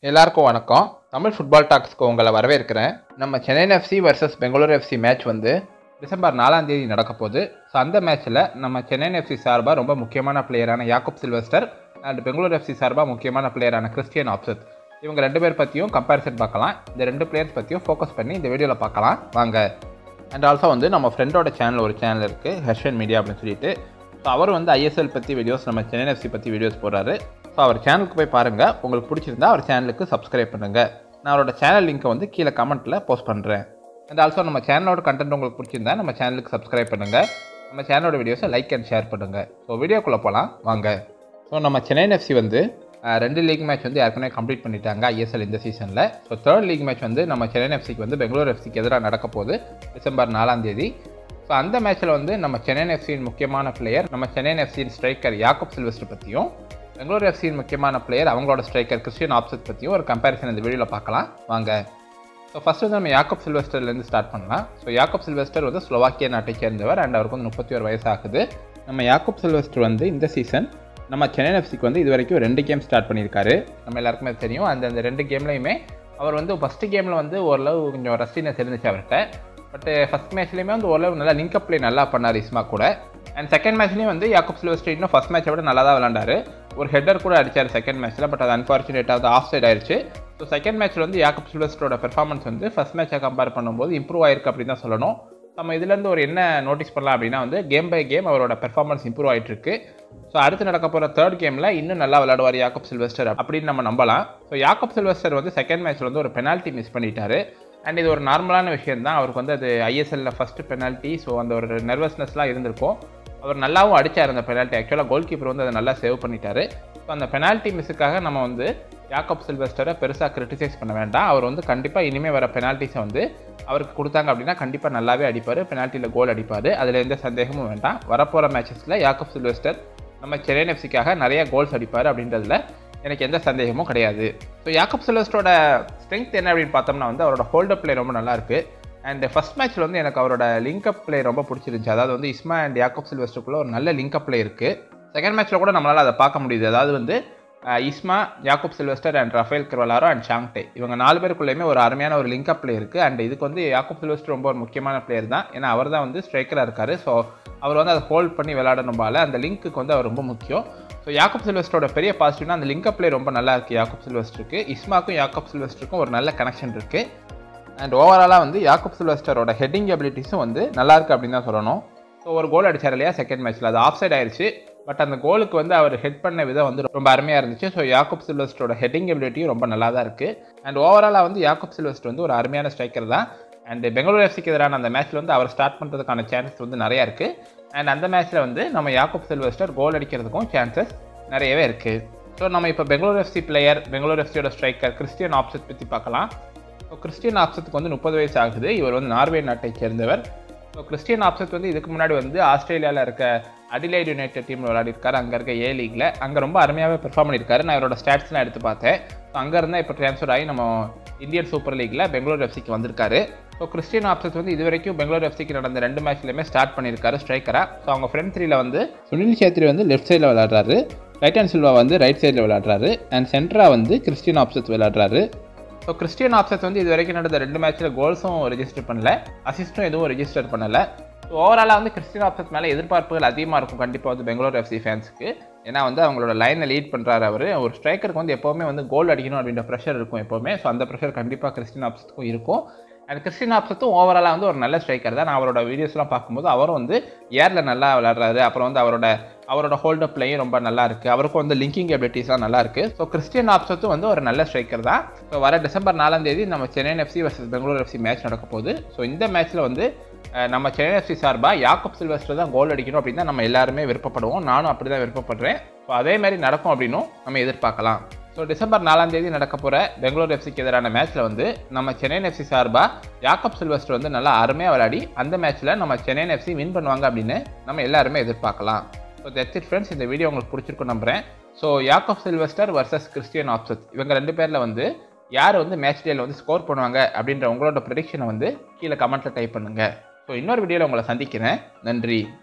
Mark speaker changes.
Speaker 1: எல்லாருக்கும் வணக்கம் தமிழ் ஃபுட்பால் டாக்ஸ்க்கு உங்களை வரவேற்கிறேன் நம்ம Chennai FC versus Bengaluru FC match வந்து டிசம்பர் நாலாம் தேதி நடக்க போகுது ஸோ அந்த மேட்ச்சில் நம்ம சென்னை எஃப்சி சார்பாக ரொம்ப முக்கியமான பிளேயரான Jakub Sylvestr and Bengaluru FC சார்பாக முக்கியமான பிளேயரான கிறிஸ்டியன் ஆப்சத் இவங்க ரெண்டு பேர் பற்றியும் கம்பேரிசன் பார்க்கலாம் இந்த ரெண்டு பிளேயர்ஸ் பற்றியும் ஃபோக்கஸ் பண்ணி இந்த வீடியோவில் பார்க்கலாம் வாங்க அண்ட் ஆல்சோ வந்து நம்ம ஃப்ரெண்டோட சேனல் ஒரு சேனல் இருக்குது ஹர்ஷன் மீடியா அப்படின்னு சொல்லிட்டு ஸோ அவர் வந்து ஐஎஸ்எல் பற்றி வீடியோஸ் நம்ம சென்னை எஃப்சி பற்றி வீடியோஸ் போடுறாரு ஸோ அவர் சேனலுக்கு போய் பாருங்கள் உங்களுக்கு பிடிச்சிருந்தா அவர் சேனலுக்கு சப்ஸ்கிரைப் பண்ணுங்கள் நான் அவரோட சேனல் லிங்க்கை வந்து கீழே கமெண்ட்டில் போஸ்ட் பண்ணுறேன் அண்ட் ஆல்சோ நம்ம சேனலோட கண்டென்ட் உங்களுக்கு பிடிச்சிருந்தா நம்ம சேனலுக்கு சப்ஸ்கிரைப் பண்ணுங்கள் நம்ம சேனலோட வீடியோஸை லைக் அண்ட் ஷேர் பண்ணுங்கள் ஸோ வீடியோக்குள்ளே போகலாம் வாங்க ஸோ நம்ம சென்னை எஃப்சி வந்து அஹ், ரெண்டு லீக் மேட்ச் வந்து ஏற்கனவே கம்ப்ளீட் பண்ணிட்டாங்க ஐஎஸ்எல் இந்த சீசனில் ஸோ தேர்ட் லீக் மேட்ச் வந்து நம்ம சென்னை எஃப்சிக்கு வந்து பெங்களூர் எஃப்சிக்கு எதிராக நடக்க போகுது டிசம்பர் நாலாம் தேதி ஸோ அந்த மேட்ச்சில் வந்து நம்ம சென்னை எஃப்சியின் முக்கியமான பிளேயர் நம்ம சென்னை எஃப்சியின் ஸ்ட்ரைக்கர் யாக்கப் சில்வஸ்டர் பற்றியும் பெங்களூர் எஃப்சியின் முக்கியமான பிளேயர் அவங்களோட ஸ்ட்ரைக்கர் கிறிஸ்டியன் ஆப்செட் பற்றியும் ஒரு கம்பேரிசன் இந்த வீடியோவில் பார்க்கலாம் வாங்க ஸோ ஃபஸ்ட்டு வந்து நம்ம யாக்கப் சில்வஸ்டர்லேருந்து ஸ்டார்ட் பண்ணலாம் ஸோ யாக்கப் சில்வஸ்டர் வந்து ஸ்லோவாக்கியா நாட்டை சேர்ந்தவர் அண்ட் அவருக்கு வந்து முப்பத்தி ஒரு வயசு ஆகுது நம்ம யாக்கப் சில்வஸ்டர் வந்து இந்த சீசன் நம்ம சென்னை எஃப்சிக்கு வந்து இது வரைக்கும் ரெண்டு கேம் ஸ்டார்ட் பண்ணியிருக்காரு நம்ம எல்லாருக்குமே தெரியும் அந்த அந்த ரெண்டு கேம்லையுமே அவர் வந்து ஃபஸ்ட்டு கேமில் வந்து ஓரளவு கொஞ்சம் ரஸ்டினஸ் இருந்துச்சு அவர்கிட்ட பட் ஃபஸ்ட் மேட்ச்லேயுமே வந்து ஓரளவு நல்லா லிங்க் அப் ப்ளே நல்லா பண்ணார் இஸ்மா கூட அண்ட் செகண்ட் மேட்ச்லேயும் வந்து யாக்கப் சில்வஸ்டர் இன்னும் ஃபஸ்ட் மேட்சை விட நல்லா தான் விளாண்டாரு ஒரு ஹெட்டர் கூட அடிச்சார் செகண்ட் மேட்ச்சில் பட் அது அன்ஃபார்ச்சுனேட்டாக வந்து ஆஃப் சைட் ஆயிடுச்சு ஸோ செகண்ட் மேட்ச்சில் வந்து யாக்கப் சில்வஸ்டரோட பெர்ஃபார்மன்ஸ் வந்து ஃபஸ்ட் மேட்சை கம்பேர் பண்ணும்போது இம்ப்ரூவ் ஆயிருக்கு அப்படின்னு தான் சொல்லணும் நம்ம இதுலேருந்து ஒரு என்ன நோட்டீஸ் பண்ணலாம் அப்படின்னா வந்து கேம் பை கேம் அவரோட பெர்ஃபார்மன்ஸ் இம்ப்ரூவ் ஆயிட்டு இருக்கு ஸோ அடுத்து நடக்க போகிற தேர்ட் கேமில் இன்னும் நல்லா விளையாடுவார் யாக்கப் சில்வஸ்டர் அப்படின்னு நம்ம நம்பலாம் ஸோ யாக்கப் சில்வஸ்டர் வந்து செகண்ட் மேட்ச்சில் வந்து ஒரு பெனால்ட்டி மிஸ் பண்ணிட்டாரு அண்ட் இது ஒரு நார்மலான விஷயம் தான் அவருக்கு வந்து அது ஐஎஸ்எல்ல ஃபஸ்ட்டு பெனால்ட்டி ஸோ அந்த ஒரு நர்வஸ்னஸ்லாம் இருந்திருக்கும் அவர் நல்லாவும் அடிச்சார் அந்த பெனால்ட்டி ஆக்சுவலாக கோல் கீப்பர் வந்து அதை நல்லா சேவ் பண்ணிட்டாரு ஸோ அந்த பெனால்ட்டி மிஸ்ஸுக்காக நம்ம வந்து யாக்கப் சில்வஸ்டரை பெருசாக கிரிட்டிசைஸ் பண்ண வேண்டாம் அவர் வந்து கண்டிப்பாக இனிமேல் வர பெனால்ட்டிஸை வந்து அவருக்கு கொடுத்தாங்க அப்படின்னா கண்டிப்பாக நல்லாவே அடிப்பார் பெனால்ட்டியில் கோல் அடிப்பார் அதில் எந்த சந்தேகமும் வேண்டாம் வரப்போகிற மேட்சஸில் யாக்கப் சில்வஸ்டர் நம்ம சென்னை எஃப்சிக்காக நிறைய கோல்ஸ் அடிப்பார் அப்படின்றதுல எனக்கு எந்த சந்தேகமும் கிடையாது ஸோ யாக்கப் சில்வஸ்டரோட ஸ்ட்ரென்த் என்ன அப்படின்னு பார்த்தோம்னா வந்து அவரோட ஹோல்டப் பிளே ரொம்ப நல்லா இருக்கு அண்ட் ஃபர்ஸ்ட் மேட்ச்சில் வந்து எனக்கு அவரோட லிங்க் அப் பிளே ரொம்ப பிடிச்சிருந்துச்சு அதாவது வந்து இஸ்மா அண்ட் யாக்கப் சில்வஸ்டருக்குள்ள ஒரு நல்ல லிங்க் அப் பிளே இருக்குது செகண்ட் மேட்ச்சில் கூட நம்மளால் அதை பார்க்க முடியுது அதாவது வந்து அஹ், Isma Jakub Sylvestr and Rafael Crivellaro and Chhangte இவங்க நாலு பேருக்குள்ளேயுமே ஒரு அருமையான ஒரு லிங்க் அப் பிளே இருக்குது அண்ட் இதுக்கு வந்து யாக்கப் சில்வஸ்டர் ரொம்ப ஒரு முக்கியமான பிளேயர் தான் ஏன்னா அவர் தான் வந்து ஸ்ட்ரைக்கராக இருக்காரு ஸோ அவர் வந்து அதை ஹோல்ட் பண்ணி விளையாடணும் பால அந்த லிங்க்குக்கு வந்து அவர் ரொம்ப முக்கியம் ஸோ யாக்கப் சில்வஸ்டரோட பெரிய பாசிட்டிவ்னா அந்த லிங்க் பிளே ரொம்ப நல்லா இருக்குது யாக்கப் சில்வஸ்டருக்கு இஸ்மாக்கும் யாக்கப் சில்வஸ்டருக்கும் ஒரு நல்ல கனெக்ஷன் இருக்குது அண்ட் ஓவராலாக வந்து யாக்கப் சில்வஸ்டரோட ஹெட்டிங் எபிலிட்டிஸும் வந்து நல்லா இருக்கு அப்படின்னு தான் சொல்லணும் ஸோ ஒரு கோல் அடிச்சார் இல்லையா செகண்ட் மேட்ச்சில் அது ஆஃப் சைட் ஆயிடுச்சு பட் அந்த கோலுக்கு வந்து அவர் ஹெட் பண்ண விதம் வந்து ரொம்ப அருமையாக இருந்துச்சு ஸோ யாக்கப் சில்வஸ்டரோட ஹெட்டிங் எபிலிட்டியும் ரொம்ப நல்லா தான் இருக்குது அண்ட் ஓவராலாக வந்து யாக்கப் சில்வஸ்டர் வந்து ஒரு அருமையான ஸ்ட்ரைக்கர் தான் அண்ட் பெங்களூர் எஃப்சிக்கு எதிரான அந்த மேட்ச்சில் வந்து அவர் ஸ்டார்ட் பண்ணுறதுக்கான சான்சஸ் வந்து நிறையா இருக்குது அண்ட் அந்த மேட்ச்சில் வந்து நம்ம யாக்கப் சில்வஸ்டர் கோல் அடிக்கிறதுக்கும் சான்சஸ் நிறையவே இருக்குது ஸோ நம்ம இப்போ பெங்களூர் எஃப்சி பிளேயர் பெங்களூர் எஃப்சியோட ஸ்ட்ரைக்கர் கிறிஸ்டியன் ஆப்செட் பற்றி பார்க்கலாம் ஸோ கிறிஸ்டியன் ஆப்சத்துக்கு வந்து முப்பது வயசு ஆகுது இவர் வந்து நார்வே நாட்டை சேர்ந்தவர் ஸோ கிறிஸ்டியன் ஆப்சத் வந்து இதுக்கு முன்னாடி வந்து ஆஸ்திரேலியாவில் இருக்க அடிலைட் யுனைடெட் டீமில் விளையாடிருக்காரு அங்கே இருக்க ஏ லீக்ல அங்கே ரொம்ப அருமையாகவே பெர்ஃபார்ம் பண்ணியிருக்காரு நான் இவரோட ஸ்டாட்ஸ்லாம் எடுத்து பார்த்தேன் ஸோ அங்கே இருந்தால் இப்போ ட்ரான்ஸ்ஃபர் ஆகி நம்ம இந்தியன் சூப்பர் லீக்ல பெங்களூர் எஃப்சிக்கு வந்திருக்காரு ஸோ கிறிஸ்டியன் ஆப்சத் வந்து இது வரைக்கும் பெங்களூர் எஃப்சிக்கு நடந்த ரெண்டு மேட்ச்லையுமே ஸ்டார்ட் பண்ணியிருக்காரு ஸ்ட்ரைக்கராக ஸோ அவங்க ஃப்ரெண்ட் த்ரீல வந்து சுனில் சேத்ரி வந்து லெஃப்ட் சைடில் விளையாடுறாரு ரைட் ஹேண்ட் சில்வா வந்து ரைட் சைடில் விளையாடுறாரு அண்ட் சென்ட்ரா வந்து கிறிஸ்டியன் ஆப்சத் விளையாடுறாரு ஸோ கிறிஸ்டியன் ஆப்சத் வந்து இது வரைக்கும் நடந்த ரெண்டு மேட்ச்சில் கோல்ஸும் ரெஜிஸ்டர் பண்ணல அசிஸ்ட்டும் எதுவும் ரெஜிஸ்டர் பண்ணல ஸோ ஓவராலாக வந்து கிறிஸ்டியன் ஆப்சத் மேலே எதிர்பார்ப்புகள் அதிகமாக இருக்கும் கண்டிப்பாக வந்து பெங்களூர் எஃப்சி ஃபேன்ஸ்க்கு ஏன்னா வந்து அவங்களோட லைனை லீட் பண்ணுறாரு அவர் ஒரு ஸ்ட்ரைக்கருக்கு வந்து எப்போவுமே வந்து கோல் அடிக்கணும் அப்படின்ற ப்ரெஷர் இருக்கும் எப்போவுமே ஸோ அந்த ப்ரெஷர் கண்டிப்பாக கிறிஸ்டின் ஆப்சத்துக்கும் இருக்கும் அண்ட் கிறிஸ்டின் ஆப்சத்தும் ஓவராலாக வந்து ஒரு நல்ல ஸ்ட்ரைக்கர் தான் நான் அவரோட வீடியோஸ்லாம் பார்க்கும்போது அவரும் வந்து ஏரில் நல்லா விளையாடுறாரு அப்புறம் வந்து அவரோட அவரோட ஹோல்டப் பிளேயும் ரொம்ப நல்லா இருக்கு அவருக்கும் வந்து லிங்கிங் எபிலிட்டிஸ்லாம் நல்லா இருக்கு ஸோ கிறிஸ்டியன் ஆப்சத்தும் வந்து ஒரு நல்ல ஸ்ட்ரைக்கர் தான் ஸோ வர டிசம்பர் நாலாம் தேதி நம்ம Chennai FC versus Bangalore FC match நடக்க போகுது ஸோ இந்த மேட்ச்சில் வந்து அஹ், நம்ம சென்னை எஃப்சி சார்பாக யாக்கப் சில்வஸ்டர் தான் கோல் அடிக்கணும் அப்படின்னு தான் நம்ம எல்லாருமே விருப்பப்படுவோம் நானும் அப்படி தான் விருப்பப்படுறேன் ஸோ அதே மாதிரி நடக்கும் அப்படின்னும் நம்ம எதிர்பார்க்கலாம் ஸோ டிசம்பர் நாலாம் தேதி நடக்க போகிற பெங்களூர் எஃப்சிக்கு எதிரான மேட்ச்சில் வந்து நம்ம சென்னை எஃப்சி சார்பாக யாக்கப் சில்வஸ்டர் வந்து நல்லா அருமையாக விளையாடி அந்த மேட்ச்சில் நம்ம சென்னை எஃப்சி வின் பண்ணுவாங்க அப்படின்னு நம்ம எல்லாருமே எதிர்பார்க்கலாம் ஸோ தட்ஸ் இட் ஃப்ரெண்ட்ஸ் இந்த வீடியோ உங்களுக்கு பிடிச்சிருக்கும் நம்புறேன் so Jakub Sylvestr versus Cristian Opseth இவங்க ரெண்டு பேரில் வந்து யார் வந்து மேட்ச் டேல வந்து ஸ்கோர் பண்ணுவாங்க அப்படின்ற உங்களோட ப்ரெடிக்ஷனை வந்து கீழே கமெண்ட்டில் டைப் பண்ணுங்கள் ஸோ இன்னொரு வீடியோவில் உங்களை சந்திக்கிறேன் நன்றி